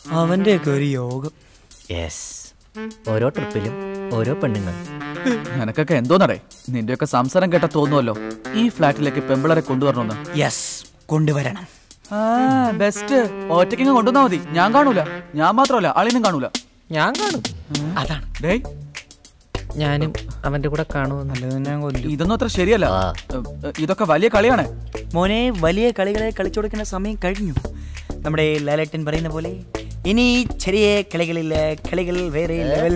അവന്റെയൊക്കെ ഒരു യോഗം യെസ് ഓരോ ട്രിപ്പിലും ഓരോ പെണ്ണുങ്ങൾ നിനക്കൊക്കെ എന്തോന്നടേ നിന്റെയൊക്കെ സംസാരം കേട്ട തോന്നുമല്ലോ ഈ ഫ്ലാറ്റിലേക്ക് പെമ്പിളരെ കൊണ്ടുവരണമെന്ന് യെസ് കൊണ്ടുവരണം ആ ബെസ്റ്റ് ഒറ്റയ്ക്കങ്ങ് കൊണ്ടുവന്നാ മതി ഞാൻ കാണൂല ഞാൻ മാത്രമല്ല അളിനും കാണൂല ഞാൻ കാണും അതാണ് ഡേയ് ഞാനും അവന്റെ കൂടെ കാണുമെന്ന് നല്ലത് തന്നെ ഞാൻ കൊല്ലും ഇതൊന്നും അത്ര ശരിയല്ല ആ. എ, എ, ഇതൊക്കെ വലിയ കളിയാണ് മോനെ വലിയ കളികളെ കളിച്ചു കൊടുക്കേണ്ട സമയം കഴിഞ്ഞു നമ്മുടെ ലാലേട്ടൻ പറയുന്ന പോലെ ഇനി ചെറിയ കളികളില്ല കളികൾ വേറെ ലെവൽ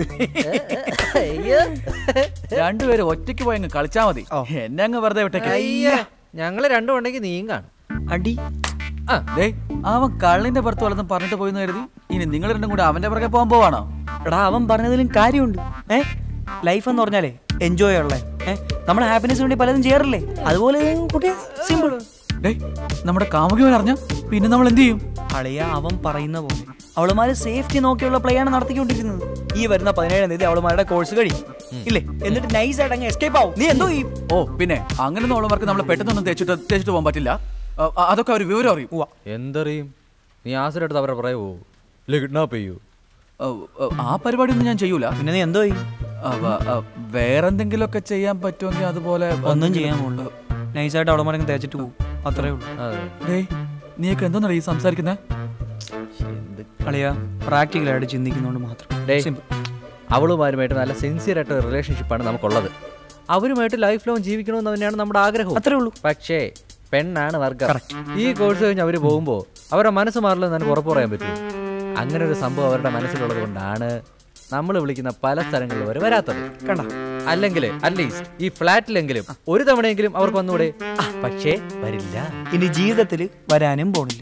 രണ്ടുപേരും ഒറ്റയ്ക്ക് പോയി അങ്ങ് കളിച്ചാ മതി എന്നെ അങ്ങ് വെറുതെ വിട്ടേക്ക് അയ്യ ഞങ്ങള് രണ്ടും ഉണ്ടെങ്കിൽ നീയും കാണും അടി ആ ഡേയ് അവൻ കള്ളിന്റെ പുറത്ത് വല്ലതും പറഞ്ഞിട്ട് പോയിന്ന് കരുതി ഇനി നിങ്ങൾ രണ്ടും കൂടെ അവന്റെ പുറകെ പോകാൻ പോവാണോ എടാ അവൻ പറഞ്ഞതിലും കാര്യമുണ്ട് ഏ ലൈഫ് എന്ന് പറഞ്ഞാലേ എൻജോയ് ഉള്ളേ ഏ നമ്മുടെ ഹാപ്പിനെസ്സിന് വേണ്ടി പലതും ചെയ്യാറില്ലേ അതുപോലെ കുട്ടിയെ സിമ്പിൾ ഡേയ് നമ്മുടെ കാമുകിവൻ അറിഞ്ഞ പിന്നെ നമ്മൾ എന്ത് ചെയ്യും അളിയ അവൻ പറയുന്ന പോലെ അവളുമാര് സേഫ്റ്റി നോക്കിയുള്ള പ്ലേ ആണ് നടത്തിക്കൊണ്ടിരിക്കുന്നത് ഈ വരുന്ന പതിനേഴാം തീയതി അവളുമാരുടെ കോഴ്സ് കഴിയും ഇല്ലേ എന്നിട്ട് നൈസ് ആയിട്ട് അങ്ങ് എസ്കേപ്പ് ആവും നീ എന്തോ ഈ ഓ പിന്നെ അങ്ങനെ ഉള്ളവർക്ക് നമ്മൾ പെട്ടെന്നൊന്നും തേച്ചിട്ട് തേച്ചിട്ട് പോകാൻ പറ്റില്ല അ, അ, അതൊക്കെ ഒരു വിവരം അറിയും എന്തറിയും നീ ആസിഡ് എടുത്ത് അവരെ പറയുവോ ഇല്ല കിഡ്നാപ്പ് ചെയ്യൂ അ, അ, ആ പരിപാടി ഒന്നും ഞാൻ ചെയ്യൂല പിന്നെ നീ എന്തോ ഈ അവ, അ, വേറെന്തെങ്കിലുമൊക്കെ ചെയ്യാൻ പറ്റുമെങ്കിൽ അതുപോലെ ഒന്നും ചെയ്യാൻ പോകുള്ളൂ നൈസായിട്ട് അവളുമാരങ്ങ് തേച്ചിട്ട് പോകും അത്രേ ഉള്ളൂ അതെ ഡേയ് നീയൊക്കെ എന്തോന്നറിയ ഈ സംസാരിക്കുന്നേ എന്ത് അളിയ പ്രാക്ടിക്കലായിട്ട് ചിന്തിക്കുന്നതുകൊണ്ട് മാത്രം ഡേയ്, Simple. അവളുമാരുമായിട്ട് നല്ല സിൻസിയർ ആയിട്ട് റിലേഷൻഷിപ്പാണ് നമുക്കുള്ളത് അവരുമായിട്ട് ലൈഫ് ലോങ് ജീവിക്കണമെന്ന് തന്നെയാണ് നമ്മുടെ ആഗ്രഹം അത്രേ ഉള്ളൂ പക്ഷേ പെണ്ണാണ് വർഗം ഈ കോഴ്സ് കഴിഞ്ഞ് അവർ പോകുമ്പോൾ അവരുടെ മനസ്സ് മാറില്ലെന്ന് എനിക്ക് ഉറപ്പ് പറയാൻ പറ്റും അങ്ങനെ ഒരു സംഭവം അവരുടെ മനസ്സിലുള്ളത് കൊണ്ടാണ് നമ്മൾ വിളിക്കുന്ന പല സ്ഥലങ്ങളിലും അവർ വരാത്തത് കണ്ട അല്ലെങ്കിൽ അറ്റ്ലീസ്റ്റ് ഈ ഫ്ലാറ്റിലെങ്കിലും ഒരു തവണയെങ്കിലും അവർക്ക് വന്നുകൂടെ പക്ഷേ വരില്ല ഇനി ജീവിതത്തിൽ വരാനും പോണില്ല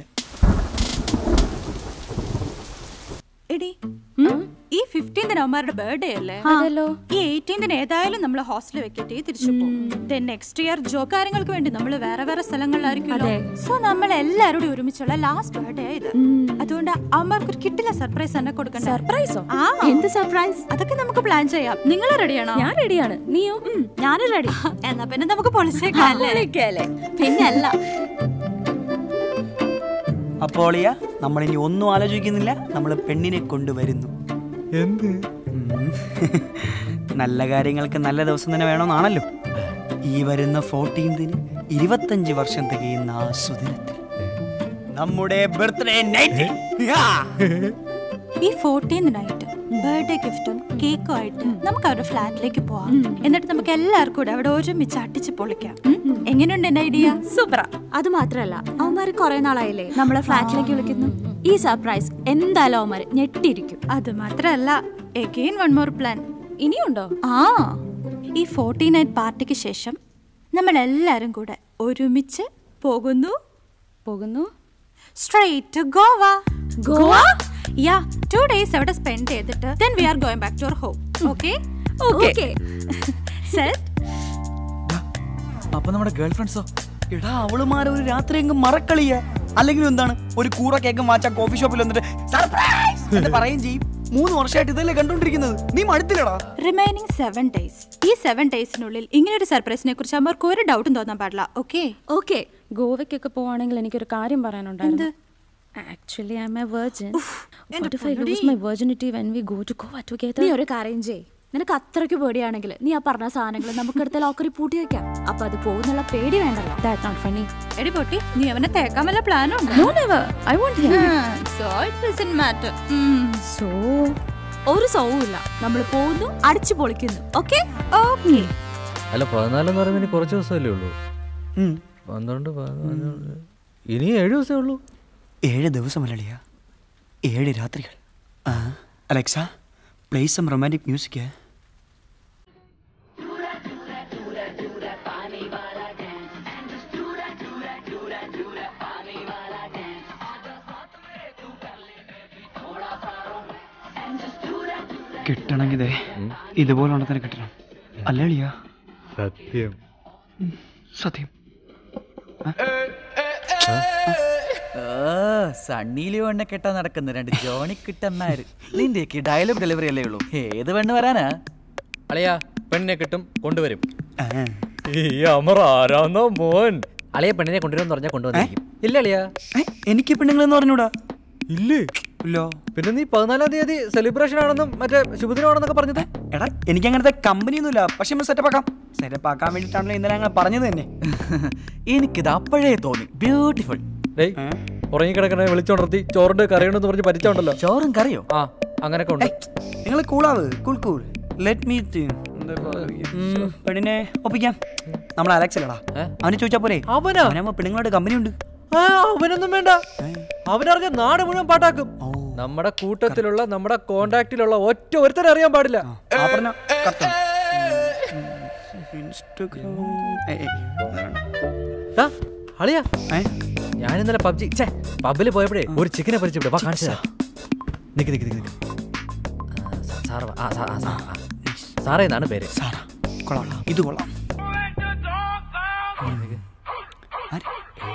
എടി ഈ ഫിഫ്റ്റീൻതിന് അവന്മാരുടെ ബർത്ത്ഡേ അല്ലേ അതല്ലോ ഈ എയ്റ്റീൻതിന് ഏതായാലും നമ്മൾ ഹോസ്റ്റലിൽ വെക്കട്ടെ തിരിച്ചു പോകും ദെൻ നെക്സ്റ്റ് ഇയർ ജോബ് കാര്യങ്ങൾക്ക് വേണ്ടി നമ്മൾ വേറെ വേറെ സ്ഥലങ്ങളിലായിരിക്കും സോ നമ്മൾ എല്ലാവരോടും ഒരുമിച്ചുള്ള ലാസ്റ്റ് ബർത്ത്ഡേ ഇത് അതുകൊണ്ട് അവന്മാർക്ക് ഒരു കിട്ടില്ല സർപ്രൈസ് തന്നെ കൊടുക്കണ്ട സർപ്രൈസോ ആ എന്ത് സർപ്രൈസ് അതൊക്കെ നമുക്ക് പ്ലാൻ ചെയ്യാം നിങ്ങൾ റെഡിയാണോ ഞാൻ റെഡിയാണ് നീയോ ഞാനും റെഡി എന്നാ പിന്നെ നമുക്ക് പൊളിച്ചേക്കാം അല്ലേ? വിളിക്കല്ലേ പിന്നെ അല്ല അപ്പോൾ അളിയ നമ്മൾ ഇനി ഒന്നും ആലോചിക്കുന്നില്ല നമ്മൾ പെണ്ണിനെ കൊണ്ടുവരുന്നു എന്ത് ഉം. നല്ല കാര്യങ്ങൾക്ക് നല്ല ദിവസം തന്നെ വേണമെന്നാണല്ലോ ഈ വരുന്ന ഫോർട്ടീൻതിന് ഇരുപത്തഞ്ച് വർഷം തികയുന്ന ആ സുദിനത്തിൽ നമ്മുടെ ബർത്ത്ഡേ നൈറ്റ് ഈ ഫോർട്ടീൻ നൈറ്റ് ബർത്ത്ഡേ ഗിഫ്റ്റും കേക്കും ആയിട്ട് നമുക്ക് അവരുടെ ഫ്ലാറ്റിലേക്ക് പോവാം എന്നിട്ട് നമുക്ക് എല്ലാവർക്കും കൂടെ അവിടെ ഒരുമിച്ച് അടിച്ച് പൊളിക്കാം ഉം? എങ്ങനെയുണ്ട് എന്റെ ഐഡിയ സൂപ്പറാ അത് മാത്രല്ല അവന്മാര് കുറെ നാളായില്ലേ നമ്മളെ ഫ്ലാറ്റിലേക്ക് വിളിക്കുന്നു ഈ സർപ്രൈസ് എന്തായാലും അവന്മാര് ഞെട്ടിയിരിക്കും അത് മാത്രല്ല എഗെയിൻ വൺ മോർ പ്ലാൻ ഇനിയുണ്ടോ ആ ഈ ഫോർട്ടി നൈറ്റ് പാർട്ടിക്ക് ശേഷം നമ്മൾ എല്ലാരും കൂടെ ഒരുമിച്ച് പോകുന്നു പോകുന്നു straight to Goa Goa? Yeah two days അവിടെ സ്പെൻഡ് ചെയ്തിട്ട് then we are going back to our home okay okay set അപ്പൊ നമ്മുടെ ഗേൾ ഫ്രണ്ട്സോ എടാ അവളുമാരെ ഒരു രാത്രി എങ്ങും മറക്കളിയ അല്ലെങ്കിൽ എന്താണ് ഒരു കൂറ കേക്ക് മാച്ചാ കോഫി ഷോപ്പിൽ വന്നിട്ട് സർപ്രൈസ് എന്ന് പറയും ചെയ്യും മൂന്ന് വർഷമായിട്ട് ഇതല്ലേ കണ്ടോണ്ടിരിക്കുന്നത് നീ മടുത്തില്ലടാ റിമൈനിങ് സെവൻ ഡേയ്സ് ഈ സെവൻ ഡേയ്സിനുള്ളിൽ ഇങ്ങനെ ഒരു സർപ്രൈസിനെ കുറിച്ച് അവർക്ക് ഒരു ഡൗട്ടും തോന്നാൻ പാടില്ല ഓക്കെ ഓക്കെ ഗോവയ്ക്കൊക്കെ പോവാണെങ്കിൽ എനിക്കൊരു കാര്യം പറയാനുണ്ടായിരുന്നു actually I'm a virgin what if I lose my virginity when we go to Goa together നീ ഒരു കാര്യം ചെയ് നിനക്ക് അത്രയ്ക്ക് പേടിയാണെങ്കിൽ നീ ആ പറഞ്ഞ സാധനങ്ങൾ നമുക്കെടുത്ത ലോക്കറിൽ പൂട്ടി വെക്കാം അപ്പൊ അത് പോകുന്നുള്ള പേടി വേണ്ടല്ലോ ദാറ്റ് നോട്ട് ഫണി എടി പൊട്ടി നീ അവനെ തേക്കാൻ വല്ല പ്ലാനും no never I won't him so it doesn't matter so ഒരു സൗവും ഇല്ല നമ്മൾ പോകുന്നു അടിച്ചു പൊളിക്കുന്നു ഓക്കെ ഓക്കെ അല്ല പതിനാലെന്ന് പറയുമ്പോൾ ഇനി കുറച്ച് ദിവസമല്ലേ ഉള്ളൂ ഉം. പന്ത്രണ്ട് പതിനാല് ഇനി ഏഴ് ദിവസമേ ഉള്ളൂ ഏഴ് ദിവസമല്ലളിയ ഏഴ് രാത്രികൾ ആ Alexa play some romantic music കിട്ടണമെങ്കിൽ ഇതുപോലെ ഉണ്ടെന്നെ കിട്ടണം അല്ലേ അളിയ സത്യം സത്യം സണ്ണി ലിയോണ്ണെ കെട്ടാ നടക്കുന്ന രണ്ട് ജോണി കിട്ടന്മാര് നിന്റെയൊക്കെ ഡയലോഗ് ഡെലിവറി അല്ലേ ഉള്ളൂ ഏത് പെണ്ണ് വരാനാ അളിയാ പെണ്ണിനെ കിട്ടും കൊണ്ടുവരും ആ, ഈ അമർ ആരാന്നോ മോൻ അളിയ പെണ്ണിനെ കൊണ്ടുവരും പറഞ്ഞാൽ കൊണ്ടുവന്നിരിക്കും ഇല്ല അളിയാ ഏ, എനിക്ക് പെണ്ണുങ്ങളെന്ന് പറഞ്ഞൂടാ ഇല്ലേ ഇല്ലോ പിന്നെ നീ പതിനാലാം തീയതി സെലിബ്രേഷൻ ആണെന്നും മറ്റേ ശുഭദിനമാണെന്നൊക്കെ പറഞ്ഞത് എടാ എനിക്ക് അങ്ങനത്തെ കമ്പനി ഒന്നുമില്ല പക്ഷെ നമ്മൾ സെറ്റപ്പ് ആക്കാം സെറ്റപ്പ് ആക്കാൻ വേണ്ടിയിട്ടാണല്ലോ ഇന്നലെ ഞങ്ങൾ പറഞ്ഞത് തന്നെ എനിക്കിത് അപ്പോഴേ തോന്നി ബ്യൂട്ടിഫുൾ ഡേയ് ഉറങ്ങിക്കിടക്കണേ വിളിച്ചോണ്ടർത്തി ചോറുണ്ട് കറിയുണ്ടെന്ന് പറഞ്ഞ് പരിച്ചുണ്ടല്ലോ ചോറും കറിയോ ആ അങ്ങനെയൊക്കെ ഉണ്ട് നിങ്ങൾ കൂളാവ് കൂൾ കൂൾ ലെറ്റ് മീ പെണ്ണിനെ ഒപ്പിക്കാം നമ്മൾ അലക്സ് അല്ലടാ ഏ? അവന് ചോദിച്ചാ പോരെ അവനാ അവനാകുമ്പോ പെണ്ണുങ്ങളുടെ കമ്പനി ഉണ്ട് ആ അവനൊന്നും വേണ്ട അവനറിഞ്ഞ നാട് മുഴുവൻ പാട്ടാക്കും നമ്മുടെ കൂട്ടത്തിലുള്ള നമ്മുടെ കോണ്ടാക്റ്റിലുള്ള ഒറ്റ ഒരുത്തനെ അറിയാൻ പാടില്ല ആ പറഞ്ഞ correct ആണ്. ഇൻസ്റ്റഗ്രാം ഏയ്, ഏയ്, അത് വേണ്ട. ടാ, അളിയാ ഏ? ഞാൻ ഇന്നലെ പബ്ജി ഛേ പബ്ബിൽ പോയപ്പോഴേ ഒരു ചിക്കനെ പരിചയപ്പെട്ടു വാ കാണിച്ചു തരാം നിക്ക് നിക്ക് നിക്ക് നിക്ക് ആ, സാ- സാറ് വാ. ആ, സാ- ആ, സാ- ആ. സാറേ എന്നാണ് പേര് സാറാ കൊള്ളാം ഇത് കൊള്ളാം ആര്?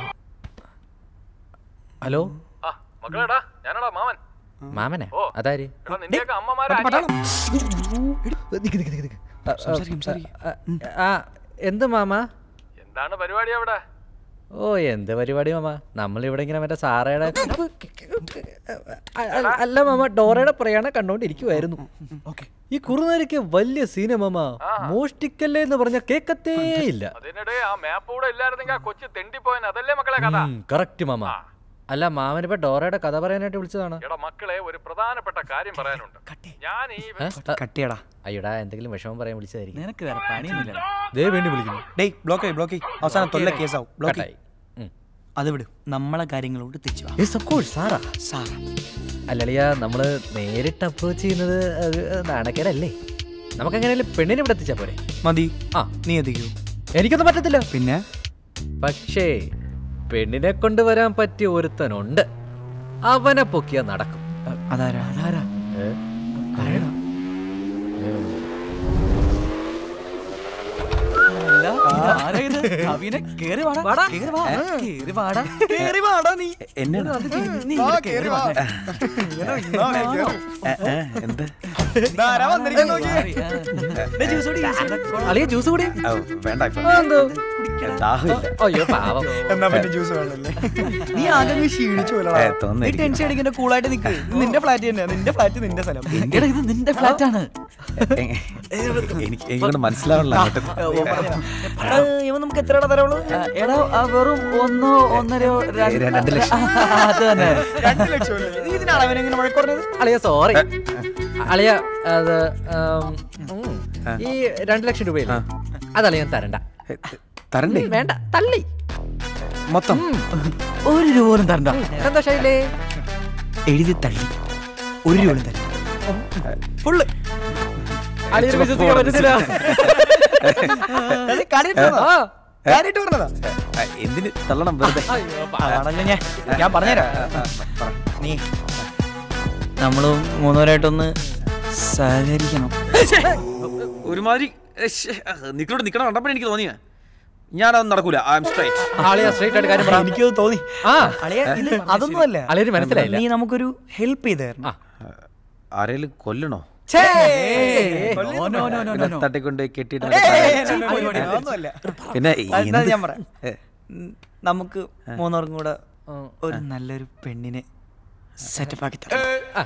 ഹലോ മക്കളെടാ ഞാനടാ മാമൻ മാമനെ അതാര് എടാ നിന്റെയൊക്കെ അമ്മമാരെ മറ്റേ പട്ടാളം. നിക്ക് നിക്ക് നിക്ക് നിക്ക്. ആ, ആ, സംസാരിക്ക്, സംസാരിക്ക്. ആ, ആ എന്ത് മാമ എന്താണ് പരിപാടി അവിടെ ഓ എന്ത് പരിപാടി മാമ നമ്മളിവിടെ ഇങ്ങനെ മറ്റേ സാറയുടെ അ- അ- അല്ല മാമ ഡോറയുടെ പ്രയാണം കണ്ടോണ്ടിരിക്കുവായിരുന്നു ഈ കുറുനരിക്ക് വലിയ സീന മാമ മോഷ്ടിക്കല്ലേ എന്ന് പറഞ്ഞ കേക്കത്തേ ഇല്ല അതിനിടെ ആ മാപ്പ് കൂടെ ഇല്ലായിരുന്നെങ്കിൽ ആ കൊച്ചു തെണ്ടിപ്പോയൻ അതല്ലേ മക്കളെ കഥ കറക്റ്റ് മാമ അല്ല മാമനിപ്പോ ഡോറയുടെ കഥ പറയാനായിട്ട് വിളിച്ചതാണ് എടാ മക്കളെ ഒരു പ്രധാനപ്പെട്ട കാര്യം പറയാനുണ്ട് ഞാൻ ഈ ഏ? അ- കട്ടിയടാ അയ്യടാ എന്തെങ്കിലും വിഷമം പറയാൻ വിളിച്ചതായിരിക്കും നിനക്ക് വേറെ പണിയൊന്നുമില്ല ദേ വേണ്ടി വിളിക്കുന്നു ഡേയ് ബ്ലോക്ക് ആയി ബ്ലോക്ക് ആയി അവസാനം തൊല്ല കേസാവും ബ്ലോക്ക് കട്ടായി ഉം. അത് വിട് നമ്മളെ കാര്യങ്ങളോട് തിരിച്ചു വാ Yes, of course, സാറാ സാറാ അല്ലളിയ നമ്മള് നേരിട്ട് അപ്രോച്ച് ചെയ്യുന്നത് അത് നാണക്കേടല്ലേ നമുക്ക് എങ്ങനെയാലും പെണ്ണിനെ ഇവിടെ എത്തിച്ചാ പോരെ മതി ആ നീ എത്തിക്കൂ എനിക്കൊന്നും പറ്റത്തില്ല പിന്നെ പക്ഷേ പെണ്ണിനെ കൊണ്ടുവരാൻ പറ്റിയ ഒരുത്തനുണ്ട് അവനെ പൊക്കിയാ നടക്കും അതാരാ അതാരാ ഏ? അല്ല, ഇതാരാ ഇത്? കവിനെ കേറി വാടാ കേറി വാ കേറി വാടാ കേറി വാടാ നീ എന്നാണ് നീ ഇവിടെ കേറി വാ എന്ത് ഇതാരാ വന്നിരിക്കുന്നത് നോക്കിയേ. മാറി, ആ. അളിയ ജ്യൂസ് കൂടി ഓ, വേണ്ട ഇപ്പൊ ആ, എന്തോ? ദാഹമില്ല അയ്യോ പാവം എന്നാ പിന്നെ ജ്യൂസ് വേണല്ലേ നീ ആകെ അങ്ങ് ക്ഷീണിച്ചു പോലടാ. ഏ, തോന്നുന്നു നീ ടെൻഷൻ അടിക്കുന്ന കൂളായിട്ട് നിക്ക് ഇത് നിന്റെ ഫ്ലാറ്റ് തന്നെ നിന്റെ ഫ്ലാറ്റ് നിന്റെ സ്ഥലം എടാ ഇത് നിന്റെ ഫ്ലാറ്റ് ആണ് എ- എനിക്ക് എനിക്കൊണ്ട് മനസ്സിലാവണില്ല അങ്ങോട്ട് എടാ, ഇവൻ നമുക്ക് എത്ര തരവുള്ളൂ ആ, എടാ ആ വെറും ഒന്നോ ഒന്നരയോ രണ്ട് രണ്ട് ലക്ഷം. അത് തന്നെ രണ്ട് ലക്ഷം അല്ലേ? നീ ഇതിനാണ് അവൻ ഇങ്ങനെ വഴക്കുറഞ്ഞത് അളിയ സോറി അളിയ അത് ഉം, ഉം. ഈ രണ്ടു ലക്ഷം രൂപയില്ലേ അതളിയ ഞാൻ തരണ്ട എ, തരണ്ടേ വേണ്ട തള്ളി മൊത്തം ഒരു രൂപ പോലും തരണ്ട സന്തോഷായില്ലേ എഴുതി തള്ളി ഒരു രൂപ തള്ളി ഫുള്ള് അളിയന് വിശ്വസിക്കാൻ പറ്റുന്നില്ല കാര്യമായിട്ട് ആ. കാര്യമായിട്ട് പറഞ്ഞതാ ആ, എന്തിന് തള്ളണം വെറുതെ അയ്യോ, അതാണല്ലോ ഞാൻ ഞാൻ പറഞ്ഞുതരാം നീ നമ്മള് മൂന്നുപേരായിട്ടൊന്ന് സഹകരിക്കണം ഒരുമാതിരി നിക്കലോട് നിക്കണം കണ്ടപ്പോൾ എനിക്ക് തോന്നിയ ഞാനതൊന്നും നടക്കൂല ഐ എം സ്ട്രൈറ്റ് ആളിയാ സ്ട്രൈറ്റ് ആയിട്ട് കാര്യം പറ എനിക്കത് തോന്നി ആ അളിയ ഇത് അതൊന്നുമല്ല അളിയന് മനസ്സിലായില്ല നീ നമുക്കൊരു ഹെൽപ്പ് ചെയ്ത് തരണം ആ. ആരേലും കൊല്ലണോ ഛേ! നോ നോ നോ നോ പിന്നെ നോ തട്ടിക്കൊണ്ട് കെട്ടിയിട്ട് അതൊന്നുമല്ല പിന്നെ എന്നാ എന്ത്? ഞാൻ പറയാം ഏ, ഉം, നമുക്ക് മൂന്നോർക്കും കൂടെ ഒരു നല്ലൊരു പെണ്ണിനെ സെറ്റപ്പ് ആക്കി തരാം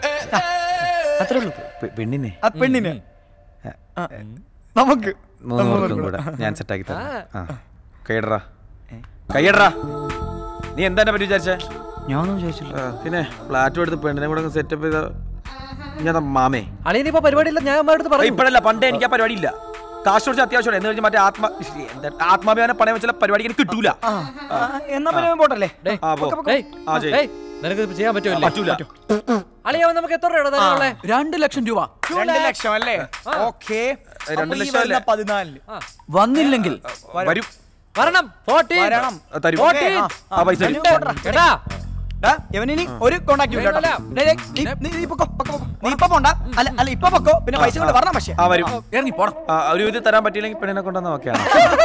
അത്രേ ഉള്ളൂ പെ- പെണ്ണിനെ ആ പെണ്ണിനെ ആ, നമുക്ക് മൂന്നുപേർക്കും കൂടെ ഞാൻ സെറ്റാക്കി തരാം ആ കൈയടറാ കൈയടറാ നീ എന്താ എന്നെ പറ്റി വിചാരിച്ചേ ഞാനൊന്നും ചോദിച്ചില്ല ആ, പിന്നെ ഫ്ലാറ്റും എടുത്ത് പെണ്ണിനെ കൂടെ സെറ്റപ്പ് ചെയ്ത ഞാൻ മാമേ അളിയന് ഇപ്പൊ പരിപാടിയില്ല ഞാൻ അമ്മയുടെ അടുത്ത് പറയും ഇപ്പോഴല്ല പണ്ടേ എനിക്ക് ആ പരിപാടി ഇല്ല കാശ് കുറച്ച് അത്യാവശ്യമാണ് എന്ന് വെച്ചാൽ മറ്റേ ആത്മ ശ്ശി, എന്താ ആത്മാഭിമാനം പണയം വെച്ചുള്ള പരിപാടി എനിക്ക് കിട്ടൂല ആ, ആ, എന്നാ പിന്നെ പോട്ടല്ലേ ആ, പോ. ഏയ്, ആ, ചെയ്യ്. ഏയ്, നിനക്ക് ഇത് ചെയ്യാൻ പറ്റുമല്ലേ പറ്റൂല അളിയ നമുക്ക് എത്ര രൂപ തരാനുള്ളേ രണ്ട് ലക്ഷം രൂപ രണ്ട് ലക്ഷം അല്ലേ ഓക്കെ രണ്ട് ലക്ഷം അല്ലേ? പതിനാലിന് വന്നില്ലെങ്കിൽ വരും വരണം ഫോർട്ടി വരണം ആ, തരും ഓക്കേ, ആ, ആ പൈസ തരും കേട്ടാ ഡാ, ഇവനിനി ഒരു കോണ്ടാക്ട് ഇല്ല കേട്ടോ. വേണ്ടല്ല. ഡേ, ഡേ, നീ- നീ- നീ പൊക്കോ, പൊക്കോ, പൊക്കോ. നീ ഇപ്പൊ പോണ്ട അല്ല അല്ല ഇപ്പൊ പൊക്കോ പിന്നെ പൈസ കൊണ്ട് വരണം പക്ഷേ ആ വരും ഇറങ്ങി പോടാ ആ, ഒരു ഇത് തരാൻ പറ്റിയില്ലെങ്കിൽ പെണ്ണിനെ കൊണ്ടുവന്ന ഓക്കെയാണ്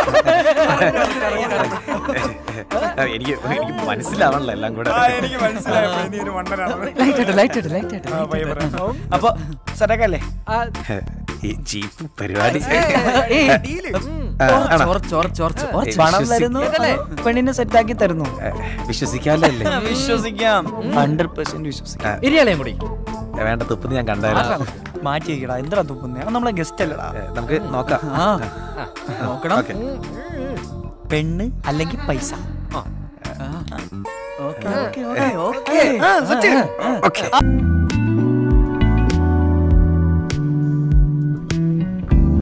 എനിക്ക് എനിക്ക് മനസ്സിലാവണല്ലോ എല്ലാം കൂടെ എനിക്ക് മനസ്സിലായി നീ ഒരു മണ്ടനാണ് ലൈറ്റ് ആയിട്ട് ലൈറ്റ് ആയിട്ട് ലൈറ്റ് ആയിട്ട് അപ്പൊ സെറ്റക്കല്ലേ ആ, ഈ ജീപ്പ് പരിപാടി ഏയ്, ഡീല് ഉം. ആ, ആണോ? ഉറച്ച്, ഉറച്ച്, ഉറച്ച്, ഉറച്ച്. പണം വിശ്വസിക്ക- തരുന്നു പെണ്ണിനെ സെറ്റാക്കി തരുന്നു ഏ, വിശ്വസിക്കാമല്ലേ വിശ്വസിക്കാം ഹൺഡ്രഡ് പെർസെന്റ് വിശ്വസിക്കാം ഇരിയാളെയും കൂടി ഏ, വേണ്ട തുപ്പുന്ന് ഞാൻ കണ്ടായിരുന്നു മാറ്റി വെക്കടാ എന്താ തുപ്പുന്നേ അത് നമ്മളെ ഗസ്റ്റ് അല്ലടാ ഏ, നമുക്ക് നോക്കാം ആ നോക്കണം ഓക്കെ പെണ്ണ് അല്ലെങ്കിൽ പൈസ ഓക്കെ ഓക്കെ ഓക്കെ ഓക്കെ ആ, സെറ്റ്. ഓക്കെ